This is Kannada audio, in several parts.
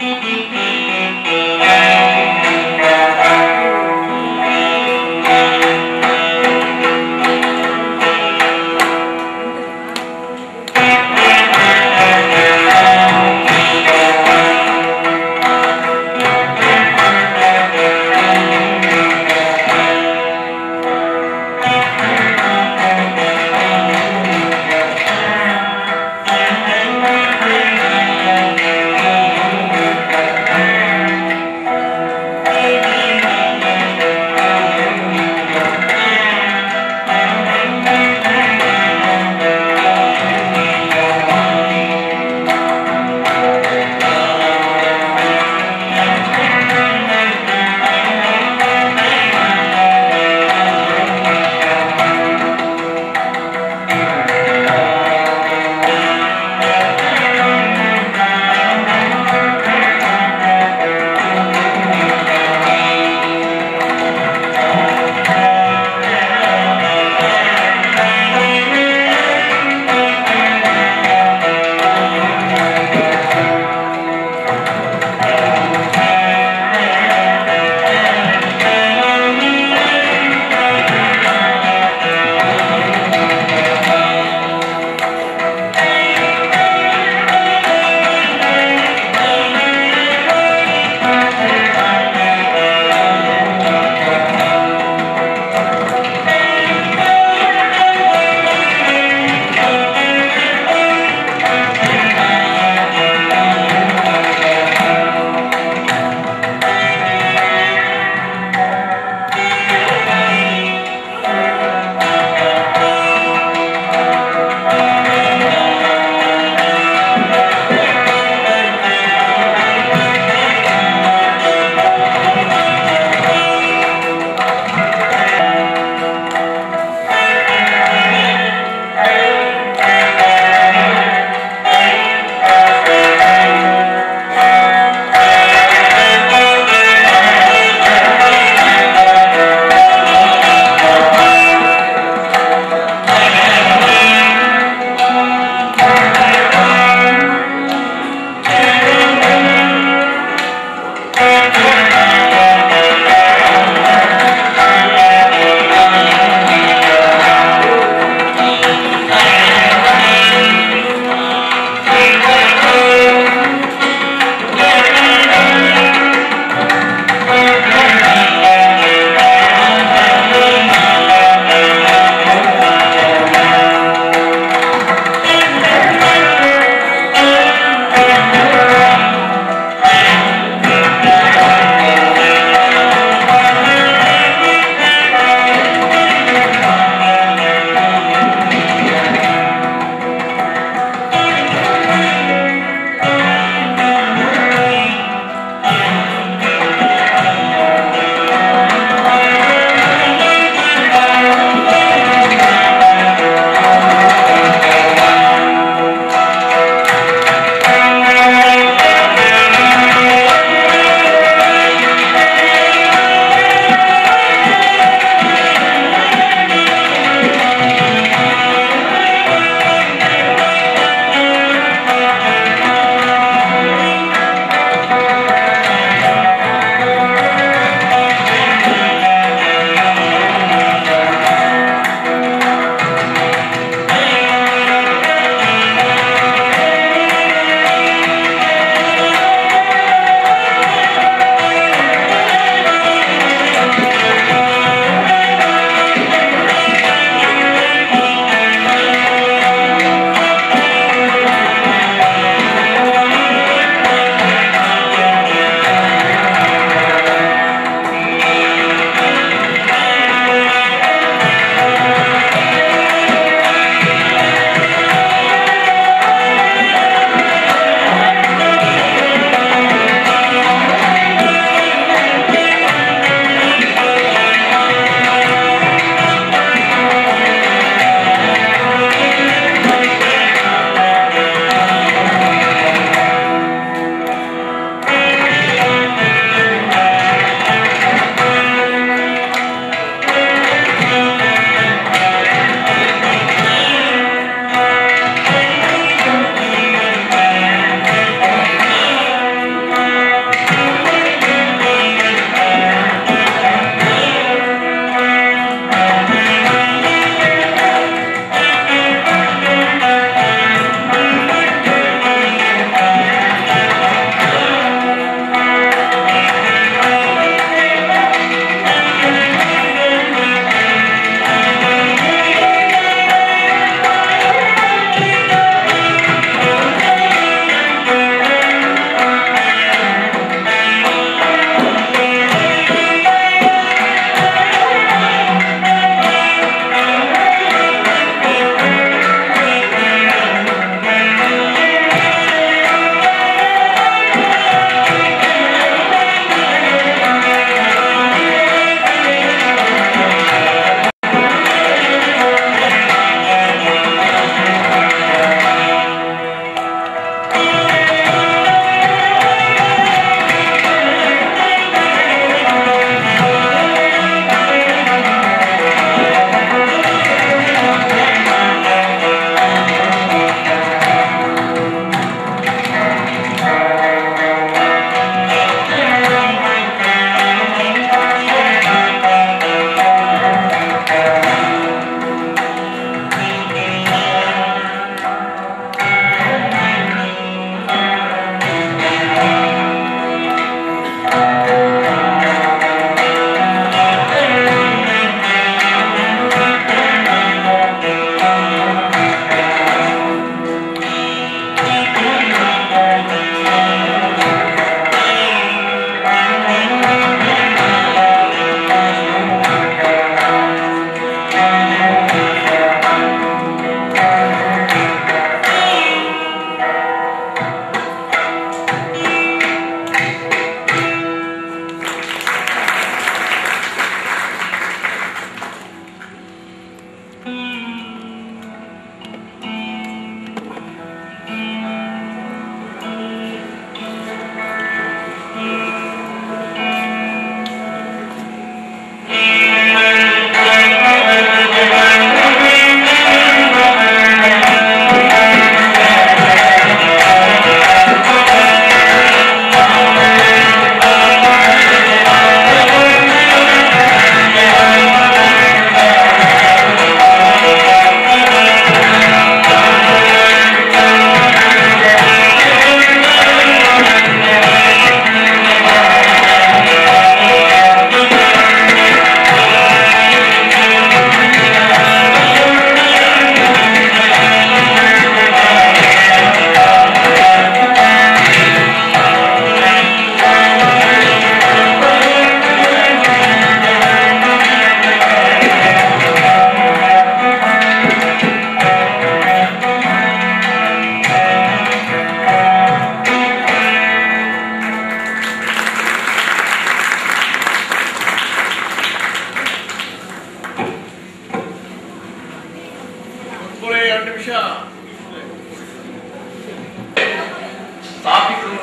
ಿ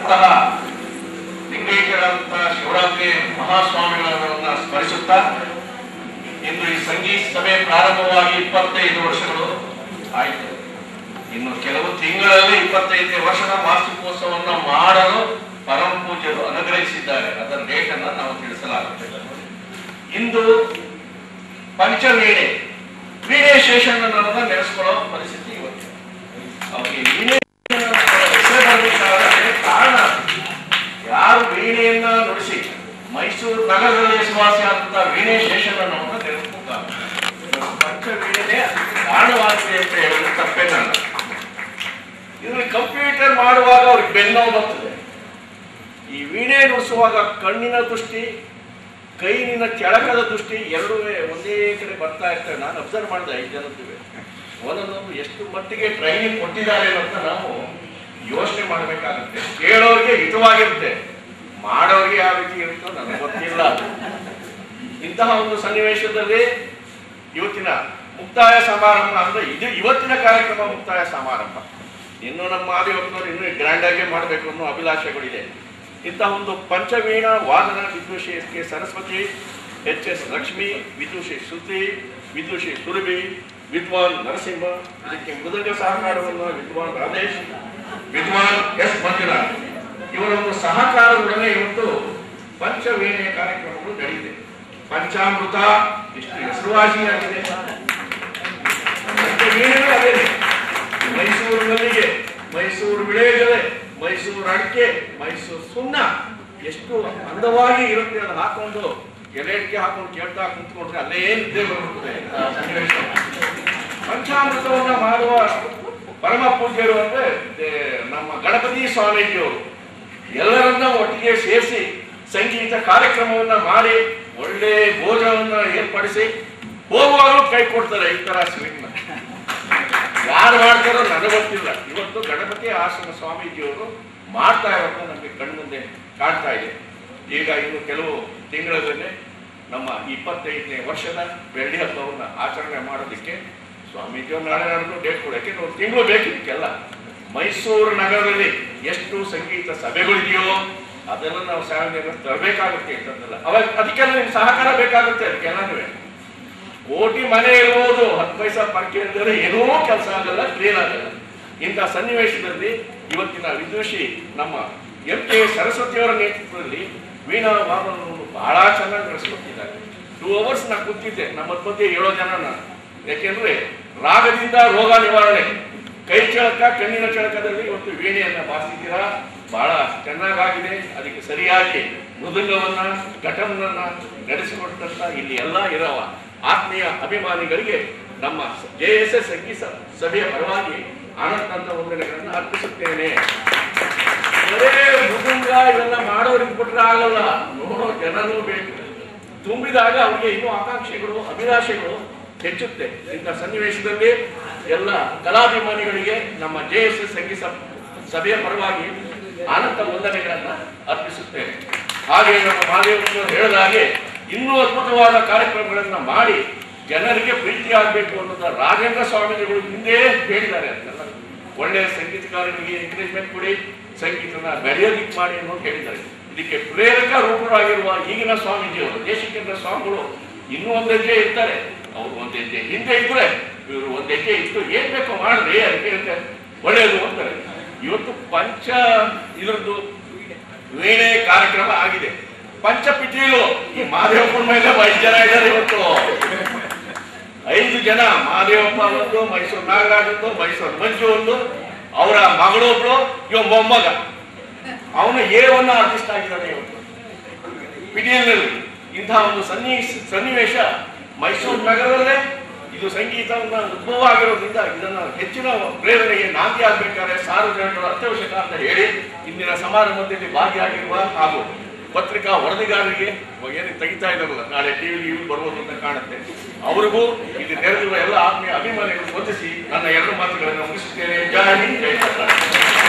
ಆಗಿರುವಂತಹ ಲಿಂಗೈಕ್ಯರಾದಂತಹ ಶಿವರಾತ್ರಿ ಮಹಾಸ್ವಾಮಿಗಳನ್ನ ಸ್ಮರಿಸುತ್ತಾ ಇಂದು ಈ ಸಂಗೀತ ಸಭೆ ಪ್ರಾರಂಭವಾಗಿ ಇಪ್ಪತ್ತೈದು ವರ್ಷಗಳು ಆಯಿತು ಇನ್ನು ಕೆಲವು ತಿಂಗಳಲ್ಲಿ ಇಪ್ಪತ್ತೈದನೇ ವರ್ಷದ ವಾರ್ಷಿಕೋತ್ಸವವನ್ನು ಮಾಡಲು ಪರಮ ಪೂಜ್ಯರು ಅನುಗ್ರಹಿಸಿದ್ದಾರೆ ಅದರ ಡೇಟ್ ಅನ್ನ ನಾವು ತಿಳಿಸಲಾಗುತ್ತೆ ಇಂದು ಪಂಚವೀಣೆ ವೀಣೆ ಶೇಷಣ್ಣನವರನ್ನ ನೆನೆಸ್ಕೊಳ್ಳೋ ಪರಿಸ್ಥಿತಿ ಇವತ್ತು ಅವ್ರಿಗೆ ವೀಣೆ ಹೆಸರು ಬರಬೇಕಾದ್ರೆ ಕಾರಣ ಯಾರು ವೀಣೆಯನ್ನ ನುಡಿಸಿ ಮೈಸೂರು ನಗರದಲ್ಲಿ ನಿವಾಸಿ ಆದಂತ ವೀಣೆ ಶೇಷಣ್ಣನವರನ್ನ ನೆನೆಸ್ಬೇಕಾಗ ಪಂಚವೀಣೆನೇ ಅದಕ್ಕೆ ಕಾರಣವಾಗಿದೆ ಅಂತ ಹೇಳಿದ್ರೆ ತಪ್ಪೇನಲ್ಲ ಇದ್ರಲ್ಲಿ ಕಂಪ್ಯೂಟರ್ ಮಾಡುವಾಗ ಅವ್ರಿಗೆ ಬೆನ್ನೋವು ಬರ್ತದೆ ಈ ವೀಣೆ ನುಡಿಸುವಾಗ ಕಣ್ಣಿನ ದೃಷ್ಟಿ ಕೈನಿನ ಕೆಳಕದ ದೃಷ್ಟಿ ಎರಡೂ ಒಂದೇ ಕಡೆ ಬರ್ತಾ ಇರ್ತವೆ ನಾನು ಅಬ್ಸರ್ವ್ ಮಾಡಿದೆ ಐದು ಜನದ್ದುವೆ ಒಂದೊಂದು ಎಷ್ಟು ಮಟ್ಟಿಗೆ ಟ್ರೈನಿಂಗ್ ಕೊಟ್ಟಿದ್ದಾರೆ ಅಂತ ನಾವು ಯೋಚನೆ ಮಾಡಬೇಕಾಗುತ್ತೆ ಕೇಳೋರಿಗೆ ಹಿತವಾಗಿರುತ್ತೆ ಮಾಡೋರಿಗೆ ಯಾವ ರೀತಿ ಇರುತ್ತೋ ನನಗೆ ಗೊತ್ತಿಲ್ಲ ಇಂತಹ ಒಂದು ಸನ್ನಿವೇಶದಲ್ಲಿ ಇವತ್ತಿನ ಮುಕ್ತಾಯ ಸಮಾರಂಭ ಅಂದ್ರೆ ಇದು ಇವತ್ತಿನ ಕಾರ್ಯಕ್ರಮ ಮುಕ್ತಾಯ ಸಮಾರಂಭ ಇನ್ನು ನಮ್ಮ ಆದಿವಕ್ತರು ಇನ್ನೂ ಗ್ರ್ಯಾಂಡ್ ಆಗಿ ಮಾಡಬೇಕು ಅನ್ನೋ ಅಭಿಲಾಷೆಗಳಿದೆ ಇಂತಹ ಒಂದು ಪಂಚವೀಣ ವಾದನ ವಿದ್ಯುಷಿ S K Saraswathi H S Lakshmi ವಿದ್ಯುಷಿ ಶ್ರುತಿ ವಿದ್ಯುಷಿ ಸುರಭಿ ವಿದ್ವಾನ್ ನರಸಿಂಹ ಇದಕ್ಕೆ ಮೃದಂಗ ಸಹಕಾರವನ್ನು ವಿದ್ವಾನ್ ರಾಧೇಶ್ ವಿದ್ವಾನ್ ಎಸ್ ಮಂಜುನಾಥ್ ಇವರ ಒಂದು ಸಹಕಾರದೊಡನೆ ಇವತ್ತು ಪಂಚವೀಣೆಯ ಕಾರ್ಯಕ್ರಮಗಳು ನಡೆದಿದೆ ಪಂಚಾಮೃತ ಇಷ್ಟು ಹೆಸರುವಾಸಿಯಾಗಿದೆ ಪಂಚವೀಣೆಗಳು ಅದೇನೆ ಮೈಸೂರು ಮಲ್ಲಿಗೆ ಮೈಸೂರು ವಿಳೆಗಲೆ ಮೈಸೂರು ಅಡಿಕೆ ಮೈಸೂರು ಸುಣ್ಣ ಎಷ್ಟು ಅಂದವಾಗಿ ಇರುತ್ತೆ ಅದು ಹಾಕೊಂಡು ಎಲೆಡ್ಕೆ ಹಾಕೊಂಡು ಕೇಳ್ತಾ ಕುಂತ್ಕೊಂಡ್ರೆ ಅಲ್ಲೇ ನಿದ್ದೆ ಬರುತ್ತದೆ ಆ ಸನ್ನಿವೇಶ ಪಂಚಾಮೃತವನ್ನ ಮಾಡುವ ಪರಮ ಪೂಜ್ಯರು ಅಂದ್ರೆ ಏ, ನಮ್ಮ ಗಣಪತಿ ಸ್ವಾಮೀಜಿಯವರು ಎಲ್ಲರನ್ನ ಒಟ್ಟಿಗೆ ಸೇರಿಸಿ ಸಂಗೀತ ಕಾರ್ಯಕ್ರಮವನ್ನ ಮಾಡಿ ಒಳ್ಳೆ ಭೋಜನವನ್ನ ಏರ್ಪಡಿಸಿ ಹೋಗುವಾಗಲೂ ಕೈ ಕೊಡ್ತಾರೆ ಈ ತರ ಸ್ವೀಟ್ನ ಯಾರು ಮಾಡ್ತಾರೋ ನನಗೆ ಗೊತ್ತಿಲ್ಲ ಇವತ್ತು ಗಣಪತಿ ಆಶ್ರಮ ಸ್ವಾಮೀಜಿಯವರು ಮಾಡ್ತಾ ಇರೋದು ನಮಗೆ ಕಣ್ಮುಂದೆ ಕಾಣ್ತಾ ಇದೆ ಈಗ ಇನ್ನು ಕೆಲವು ತಿಂಗಳಲ್ಲಿ ನಮ್ಮ ಇಪ್ಪತ್ತೈದನೇ ವರ್ಷದ ಬೆಳ್ಳಿ ಹಬ್ಬವನ್ನು ಆಚರಣೆ ಮಾಡೋದಕ್ಕೆ ಸ್ವಾಮೀಜಿಯವರು ನಾಳೆ ನಾಡ್ದು ಡೇಟ್ ಕೊಡೋಕೆ ಒಂದು ತಿಂಗಳು ಬೇಕು ಇದಕ್ಕೆಲ್ಲ ಮೈಸೂರು ನಗರದಲ್ಲಿ ಎಷ್ಟು ಸಂಗೀತ ಸಭೆಗಳಿದೆಯೋ ಅದೆಲ್ಲ ನಾವು ಸಾವಯವ ತರಬೇಕಾಗುತ್ತೆ ಅಂತಂದಲ್ಲ ಅವಾಗ ಅದಕ್ಕೆಲ್ಲ ನಿಮ್ ಸಹಕಾರ ಬೇಕಾಗುತ್ತೆ ಅದಕ್ಕೆಲ್ಲನೂ ಕೋಟಿ ಮನೆ ಇರುವುದು ಹತ್ತು ಪೈಸಾ ಪರ್ಕೆ ಅಂದರೆ ಏನೂ ಕೆಲಸ ಆಗಲ್ಲ ಕ್ಲೀನ್ ಆಗಲ್ಲ ಇಂಥ ಸನ್ನಿವೇಶದಲ್ಲಿ ಇವತ್ತಿನ ವಿದುಷಿ ನಮ್ಮ ಎಂ ಕೆ ಸರಸ್ವತಿಯವರ ನೇತೃತ್ವದಲ್ಲಿ ವೀಣಾ ವಾದನವನ್ನು ಬಹಳ ಚೆನ್ನಾಗಿ ನಡೆಸ್ಕೊಟ್ಟಿದ್ದಾರೆ ಟೂ ಅವರ್ಸ್ ನಾ ಕೂತಿದ್ದೆ ನಮ್ಮ ಮಧ್ಯೆ ಏಳೋ ಜನ ನಾನು ಯಾಕೆಂದ್ರೆ ರಾಗದಿಂದ ರೋಗ ನಿವಾರಣೆ ಕೈ ಚಳಕ ಕಣ್ಣಿನ ಚಳಕದಲ್ಲಿ ಇವತ್ತು ವೀಣೆಯನ್ನ ಬಾರಿಸಿದ್ದೀರಾ ಬಹಳ ಚೆನ್ನಾಗಾಗಿದೆ ಅದಕ್ಕೆ ಸರಿಯಾಗಿ ಮೃದಂಗವನ್ನ ಘಟನನ್ನ ನಡೆಸಿಕೊಟ್ಟಂತ ಇಲ್ಲಿ ಎಲ್ಲ ಇರವ ಆತ್ಮೀಯ ಅಭಿಮಾನಿಗಳಿಗೆ ನಮ್ಮ ಜೆ ಎಸ್ ಎಸ್ ಸಂಗೀತ ಸಭೆಯ ಪರವಾಗಿ ಆನಂದ ವಂದನೆಗಳನ್ನು ಅರ್ಪಿಸುತ್ತೇನೆ ಬರೇ ಮೃದಂಗ ಇವೆಲ್ಲ ಮಾಡೋರಿಗೆ ಬಿಟ್ರೆ ಆಗಲ್ಲ ನೋಡೋ ಜನರು ಬೇಕು ತುಂಬಿದಾಗ ಅವರಿಗೆ ಇನ್ನೂ ಆಕಾಂಕ್ಷೆಗಳು ಅಭಿಲಾಷೆಗಳು ಹೆಚ್ಚುತ್ತೆ ಇಂಥ ಸನ್ನಿವೇಶದಲ್ಲಿ ಎಲ್ಲ ಕಲಾಭಿಮಾನಿಗಳಿಗೆ ನಮ್ಮ ಜೆ ಎಸ್ ಎಸ್ ಸಂಗೀತ ಸಭೆಯ ಪರವಾಗಿ ಆನಂದ ವಂದನೆಗಳನ್ನ ಅರ್ಪಿಸುತ್ತೇನೆ ಹಾಗೆ ನಮ್ಮ ಮಹಾದೇವರು ಹೇಳಿದ ಹಾಗೆ ಇನ್ನೂ ಅದ್ಭುತವಾದ ಕಾರ್ಯಕ್ರಮಗಳನ್ನ ಮಾಡಿ ಜನರಿಗೆ ಪ್ರೀತಿ ಆಗಬೇಕು ಅನ್ನೋದ ರಾಜೇಂದ್ರ ಸ್ವಾಮಿಗಳು ಹಿಂದೆ ಹೇಳಿದ್ದಾರೆ ಅಂತೆಲ್ಲ ಒಳ್ಳೆಯ ಸಂಗೀತಗಾರರಿಗೆ ಎಂಕರೇಜ್ಮೆಂಟ್ ಕೊಡಿ ಸಂಗೀತನ ಬೆಳೆಯೋದಿಕ್ ಮಾಡಿ ಅನ್ನೋದು ಹೇಳಿದ್ದಾರೆ ಇದಕ್ಕೆ ಪ್ರೇರಕ ರೂಪರಾಗಿರುವ ಈಗಿನ ಸ್ವಾಮೀಜಿಯವರು ದೇಶಿಕೇಂದ್ರ ಸ್ವಾಮಿಗಳು ಇನ್ನೂ ಒಂದು ಹೆಜ್ಜೆ ಇರ್ತಾರೆ ಅವ್ರು ಒಂದು ಹೆಜ್ಜೆ ಹಿಂದೆ ಇದ್ರೆ ಇವರು ಒಂದು ಹೆಜ್ಜೆ ಇತ್ತು ಏನ್ ಬೇಕೋ ಮಾಡ್ರಿ ಅದಕ್ಕೆ ಅಂತ ಒಳ್ಳೆಯದು ಅಂತಾರೆ ಇವತ್ತು ಪಂಚ ಇದರದ್ದು ವೀಣೆ ಕಾರ್ಯಕ್ರಮ ಆಗಿದೆ ಪಂಚಪಿಟೀಲು ಈ ಮಾದೇವಪ್ಪನ ಮೇಲೆ ಐದು ಜನ ಇದ್ದಾರೆ ಇವತ್ತು ಐದು ಜನ ಮಹಾದೇವಪ್ಪ ಒಂದು ಮೈಸೂರು ನಾಗರಾಜ್ ಒಂದು ಮೈಸೂರು ಮಂಜು ಒಂದು ಅವರ ಮಗಳೊಬ್ಳು ಇವ ಮೊಮ್ಮಗ ಅವನು ಎ ಒನ್ ಆರ್ಟಿಸ್ಟ್ ಆಗಿದ್ದಾನೆ ಇವತ್ತು ಪಿಟಿಎಲ್ನಲ್ಲಿ ಇಂತಹ ಒಂದು ಸನ್ನಿ ಸನ್ನಿವೇಶ ಮೈಸೂರು ನಗರದಲ್ಲೇ ಇದು ಸಂಗೀತವನ್ನ ಉದ್ಭವ ಆಗಿರೋದ್ರಿಂದ ಇದನ್ನ ಹೆಚ್ಚಿನ ಪ್ರೇರಣೆಗೆ ನಾಂದಿ ಆಗ್ಬೇಕಾದ್ರೆ ಸಾರ್ವಜನಿಕರು ಅತ್ಯವಶ್ಯಕ ಅಂತ ಹೇಳಿ ಇಂದಿನ ಸಮಾರಂಭದಲ್ಲಿ ಭಾಗಿಯಾಗಿರುವ ಹಾಗೂ ಪತ್ರಿಕಾ ವರದಿಗಾರರಿಗೆ ಏನು ತೆಗಿತಾ ಇದ್ದಾರಲ್ಲ ನಾಳೆ ಟಿವಿ ಇವಿ ಬರ್ಬೋದು ಅಂತ ಕಾಣುತ್ತೆ ಅವರಿಗೂ ಇದು ನೆರೆದಿರುವ ಎಲ್ಲ ಆತ್ಮೀಯ ಅಭಿಮಾನಿಗಳು ವಂದಿಸಿ ನನ್ನ ಎರಡು ಮಾತುಗಳನ್ನು ಮುಗಿಸುತ್ತೇನೆ ಜೈ ಹಿಂದ್ ಜೈ ಕರ್ನಾಟಕ